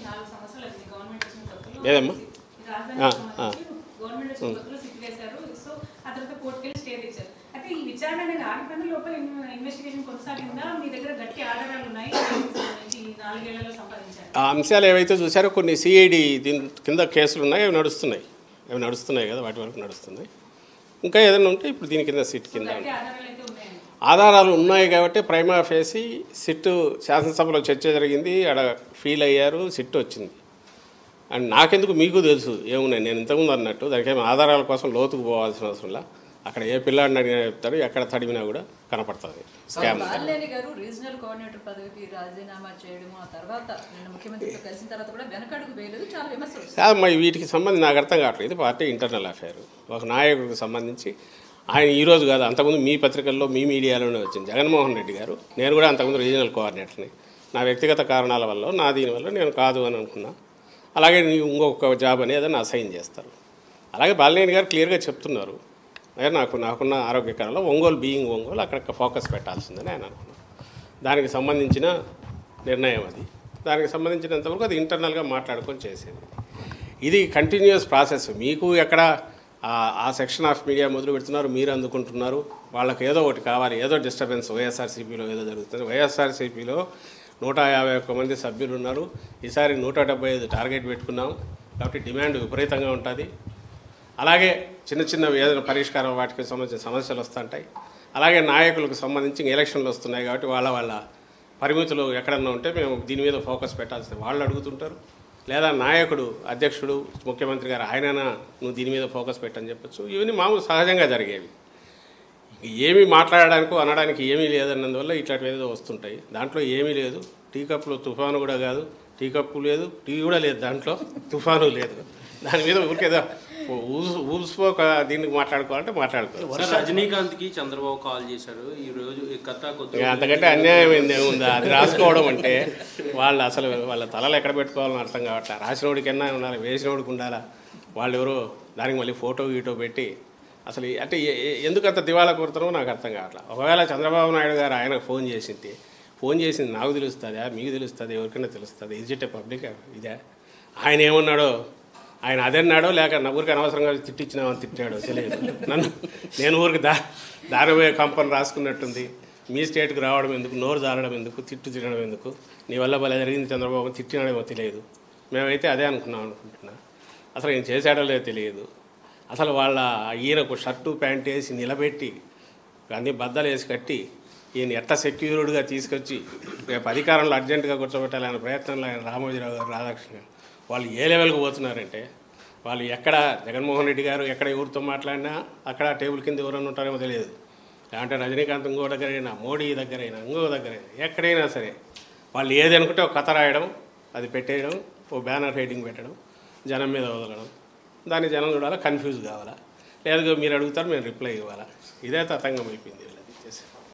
నాలుగు సంవత్సరాలు అయింది గవర్నమెంట్ వచ్చిన కొత్తలో లేదమ్మా? ఈ రాజధానికి ఆ, ఆ. సంబంధించి గవర్నమెంట్ వచ్చిన కొత్తలో సిట్ వేశారు సో ఆ తర్వాత కోర్టుకెళ్ళి స్టే తెచ్చారు అయితే ఈ విచారణ అనేది ఆగిపోయిన లోపల ఇన్- ఇన్వెస్టిగేషన్ కొనసాగిందా మీ దగ్గర గట్టి ఆధారాలు ఉన్నాయి ఈ నాలుగేళ్లలో సంపాదించారు ఆ అంశాలు ఏవైతే చూసారో కొన్ని సిఐడి దీని కింద కేసులు ఉన్నాయి అవి నడుస్తున్నాయి అవి నడుస్తున్నాయి కదా వాటి వరకు నడుస్తున్నాయి ఇంకా ఏదైనా ఉంటే ఇప్పుడు దీని కింద సిట్ కింద గట్టి ఆధారాలు అయితే ఉన్నాయండి ఆధారాలు ఉన్నాయి కాబట్టి ప్రైమా ఫేసి సిట్ శాసనసభలో చర్చ జరిగింది ఆడ ఫీల్ అయ్యారు సిట్ వచ్చింది అండ్ నాకెందుకు మీకు తెలుసు ఏమున్నాయి నేను ఇంతకుముందు అన్నట్టు దానికేం ఆధారాల కోసం లోతుకు పోవాల్సిన అవసరంలా అక్కడ ఏ పిల్లాడిని అడిగినా చెప్తాడు ఎక్కడ తడిమినా కూడా కనపడుతుంది స్కామ్ బాలినేని గారు రీజనల్ కోఆర్డినేటర్ పదవికి రాజీనామా చేయడం ఆ తర్వాత నిన్న ముఖ్యమంత్రితో కలిసిన తర్వాత కూడా వెనకడుగు వేయలేదు చాలా విమర్శలు వస్తున్నాయి. కాదు మరి వీటికి సంబంధించి నాకు అర్థం కావట్లేదు ఇది పార్టీ ఇంటర్నల్ అఫైర్ ఒక నాయకుడికి సంబంధించి ఆయన ఈ రోజు కాదు అంతకుముందు మీ పత్రికల్లో మీ మీడియాలోనే వచ్చింది జగన్మోహన్ రెడ్డి గారు నేను కూడా అంతకుముందు రీజనల్ కోఆర్డినేటర్ని నా వ్యక్తిగత కారణాల వల్ల నా దీని వల్ల నేను కాదు అని అనుకున్నా అలాగే నీవు ఇంకొక జాబ్ అనేది ఏదైనా అసైన్ చేస్తారు అలాగే బాలినేని గారు క్లియర్గా చెప్తున్నారు అదే నాకు నాకున్న ఆరోగ్య కాలంలో ఒంగోలు బీయింగ్ ఒంగోలు అక్కడ ఫోకస్ పెట్టాల్సిందని ఆయన అనుకున్నాను దానికి సంబంధించిన నిర్ణయం అది దానికి సంబంధించినంతవరకు అది ఇంటర్నల్గా మాట్లాడుకొని చేసేది ఇది కంటిన్యూస్ ప్రాసెస్ మీకు ఎక్కడ ఆ- ఆ సెక్షన్ ఆఫ్ మీడియా మొదలు పెడుతున్నారు మీరు అందుకుంటున్నారు వాళ్ళకి ఏదో ఒకటి కావాలి ఏదో డిస్టర్బెన్స్ వైఎస్ఆర్సీపీలో ఏదో జరుగుతుంది వైఎస్ఆర్సీపీలో నూట యాభై ఒక్క మంది సభ్యులు ఉన్నారు ఈసారి నూట డెబ్బై ఐదు టార్గెట్ పెట్టుకున్నాం కాబట్టి డిమాండ్ విపరీతంగా ఉంటుంది అలాగే చిన్న చిన్న ఏదైనా పరిష్కారం వాటికి సంబంధించిన సమస్యలు వస్తుంటాయి అలాగే నాయకులకు సంబంధించి ఎలక్షన్లు వస్తున్నాయి కాబట్టి వాళ్ళ వాళ్ళ పరిమితులు ఎక్కడన్నా ఉంటే మేము దీని మీద ఫోకస్ పెట్టాల్సింది వాళ్ళు అడుగుతుంటారు లేదా నాయకుడు అధ్యక్షుడు ముఖ్యమంత్రి గారు ఆయనైనా నువ్వు దీని మీద ఫోకస్ పెట్టని చెప్పొచ్చు ఇవన్నీ మామూలు సహజంగా జరిగేవి ఏమీ మాట్లాడడానికి అనడానికి ఏమీ లేదన్నందువల్ల ఇట్లాంటివి ఏదో వస్తుంటాయి దాంట్లో ఏమీ లేదు టీ కప్లో తుఫాను కూడా కాదు టీ కప్పు లేదు టీ కూడా లేదు దాంట్లో తుఫాను లేదు దాని మీద ఊరికేదో ఊసు ఊసుకోక దీనికి మాట్లాడుకోవాలంటే మాట్లాడుకోవాలి సార్ రజనీకాంత్ కి చంద్రబాబు కాల్ చేశారు ఈ రోజు ఈ కథ కొద్ది ఇక అంతకంటే అన్యాయం ఏంది ఏముందా అది రాసుకోవడం అంటే వాళ్ళు అసలు వాళ్ళ తలలు ఎక్కడ పెట్టుకోవాలని అర్థం కావట్లే రాసినోడికన్నా ఉండాలి వేసినోడికి ఉండాలా వాళ్ళు ఎవరో దానికి మళ్ళీ ఫోటో గీటో పెట్టి అసలు ఈ- అంటే ఏ- ఏ- ఎందుకు అంత దివాలా కోరుతారో నాకు అర్థం కావట్లేదు ఒకవేళ చంద్రబాబు నాయుడు గారు ఆయనకు ఫోన్ చేసింది ఫోన్ చేసింది నాకు తెలుస్తుందా మీకు తెలుస్తుంది ఎవరికైనా తెలుస్తుంది ఇజ్ ఇట్ ఏ పబ్లిక్ ఇదే ఆయన ఏమన్నాడో ఆయన అదన్నాడో లేక నా ఊరికి అనవసరంగా తిట్టించినామని తిట్టాడో తెలియదు నన్ను నేను ఊరికి దా దారిపోయే కంపెనీ రాసుకున్నట్టుంది మీ స్టేట్కి రావడం ఎందుకు నోరు జారడం ఎందుకు తిట్టు తినడం ఎందుకు నీ వల్ల భలే జరిగింది చంద్రబాబు తిట్టినడేమో తెలియదు మేమైతే అదే అనుకున్నాం అనుకుంటున్నా అసలు ఏం చేశాడో లేదో తెలియదు అసలు వాళ్ళ ఈయనకు షర్టు ప్యాంట్ వేసి నిలబెట్టి అన్ని బద్దలు వేసి కట్టి ఈయన ఎట్ట సెక్యూర్డ్గా తీసుకొచ్చి రేపు అధికారంలో అర్జెంటుగా కూర్చోబెట్టాలనే ప్రయత్నంలో ఆయన రామోజీరావు గారు రాధాకృష్ణ గారు వాళ్ళు ఏ లెవెల్కి పోతున్నారంటే వాళ్ళు ఎక్కడ జగన్మోహన్ రెడ్డి గారు ఎక్కడ ఎవరితో మాట్లాడినా అక్కడ టేబుల్ కింద ఎవరైనా ఉంటారేమో తెలియదు లేదంటే రజనీకాంత్ ఇంకో దగ్గరైనా మోడీ దగ్గరైనా ఇంకో దగ్గరైనా ఎక్కడైనా సరే వాళ్ళు ఏది అనుకుంటే ఒక కథ రాయడం అది పెట్టేయడం ఓ బ్యానర్ హెడింగ్ పెట్టడం జనం మీద వదలడం దాన్ని జనం చూడాలా కన్ఫ్యూజ్ కావాలా లేదు మీరు అడుగుతారు మేము రిప్లై ఇవ్వాలా ఇదే తతంగం అయిపోయింది వీళ్ళది చేసి